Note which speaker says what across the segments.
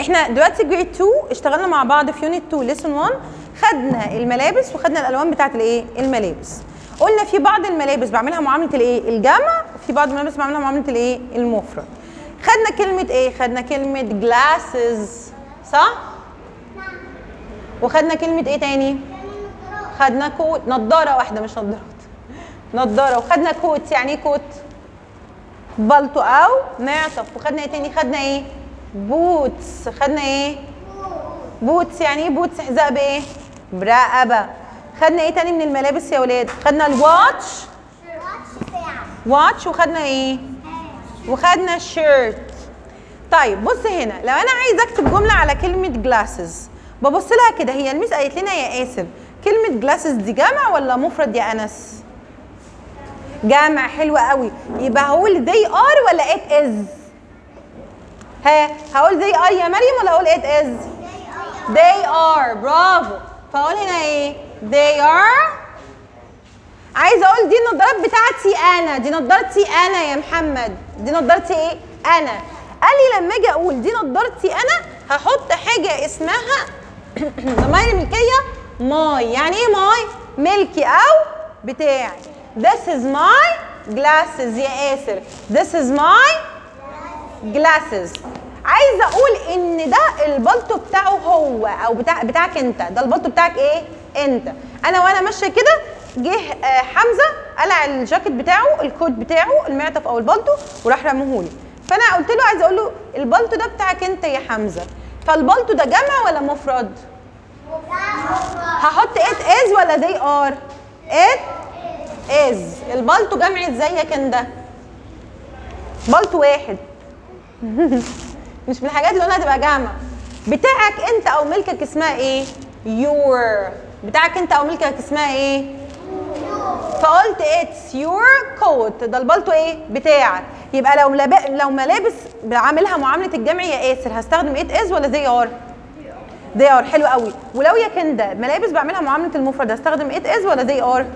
Speaker 1: احنا دلوقتي جريد 2 اشتغلنا مع بعض في يونت 2 ليسون 1 خدنا الملابس وخدنا الالوان بتاعت الايه الملابس قلنا في بعض الملابس بعملها معامله الايه الجمع وفي بعض الملابس بعملها معامله الايه المفرد خدنا كلمه ايه خدنا كلمه جلاسز صح وخدنا كلمه ايه تاني خدنا كوت نضاره واحده مش نضارات نضاره وخدنا كوت يعني ايه كوت بلطو او معطف وخدنا ايه تاني خدنا ايه بوتس خدنا ايه بوتس يعني ايه بوتس حذاء بايه برقبه خدنا ايه تاني من الملابس يا ولاد خدنا الواتش واتش وخدنا ايه وخدنا الشيرت طيب بص هنا لو انا عايزه اكتب جمله على كلمه جلاسز ببص لها كده هي الميس قالت لنا يا اسر كلمه جلاسز دي جمع ولا مفرد يا انس جمع حلو قوي يبقى هقول they are ولا it is ها هقول they are يا مريم ولا هقول it is they are برافو فاقول هنا ايه they are عايزه اقول دي النضارات بتاعتي انا دي نضارتي انا يا محمد دي نضارتي ايه انا قال لي لما اجي اقول دي نضارتي انا هحط حاجه اسمها ضمائر الملكيه ماي يعني ايه ماي ملكي او بتاعي This is my glasses يا آسر This is my glasses عايزه اقول ان ده البلطو بتاعه هو او بتاع بتاعك انت ده البلطو بتاعك ايه انت انا وانا ماشيه كده جه آه، حمزه قلع الجاكيت بتاعه الكوت بتاعه المعطف او البلطو وراح رموهولي فانا قلت له عايزه اقول له البلطو ده بتاعك انت يا حمزه فالبلطو ده جمع ولا مفرد هحط it is ولا they are it is البلطو جمع ازيك انت بلطو واحد مش من الحاجات اللي قلنا هتبقى جامعة بتاعك انت او ملكك اسمها ايه your بتاعك انت او ملكك اسمها ايه فقلت اتس يور كوت ده البلطو ايه بتاعك يبقى لو لب... لو ملابس بعملها معامله الجمع يا اسر هستخدم ات از ولا زي ار زي ار حلو قوي ولو يا كندا ملابس بعملها معامله المفرد هستخدم ات از ولا زي ار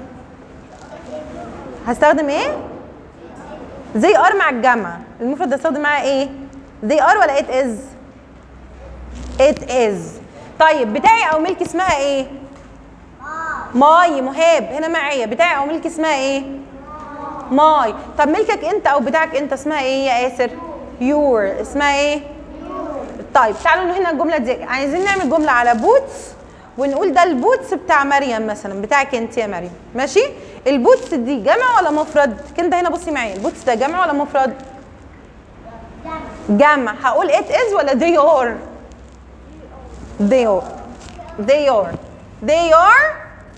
Speaker 1: هستخدم ايه زي ار مع الجمع المفرد هستخدم معاه ايه زي ار ولا ات از ات از طيب بتاعي او ملكي اسمها ايه ماي مهاب هنا معايا بتاعي او ملكي اسمها ايه ماي طب ملكك انت او بتاعك انت اسمها ايه يا اسر يور اسمها ايه طيب تعالوا هنا الجمله دي عايزين نعمل جمله على بوتس ونقول ده البوتس بتاع مريم مثلا بتاعك انت يا مريم ماشي البوتس دي جمع ولا مفرد كده هنا بصي معايا البوتس ده جمع ولا مفرد جمع هقول ات از ولا they are they are they are they are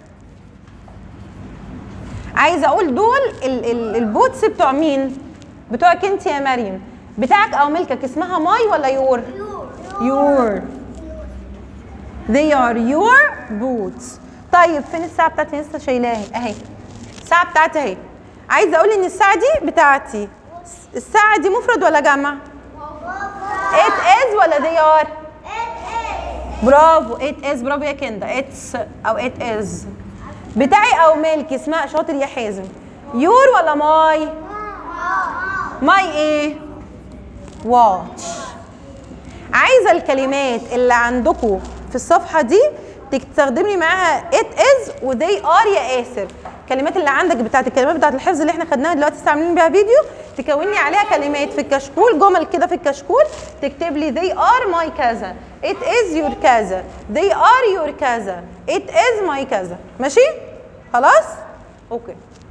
Speaker 1: عايزه اقول دول ال ال البوتس بتوع مين بتوعك انت يا مريم بتاعك او ملكك اسمها ماي ولا يور يور they are your boots طيب فين الساعه بتاعتي لسه شايلاها اهي الساعه بتاعتي اهي عايزه اقول ان الساعه دي بتاعتي الساعه دي مفرد ولا جمع it is ولا they are برافو it is برافو يا كندا it's او it is بتاعي او ملكي اسمها شاطر يا حازم يور ولا ماي ماي ايه واتش عايزه الكلمات اللي عندكم في الصفحه دي تستخدم لي معاها it is و they are يا آسر الكلمات اللي عندك بتاعت الكلمات بتاعت الحفظ اللي احنا خدناها دلوقتي استعملين بيها فيديو تكون لي عليها كلمات في الكشكول جمل كده في الكشكول تكتب لي they are my كذا it is your كذا they are your كذا it is my كذا ماشي خلاص اوكي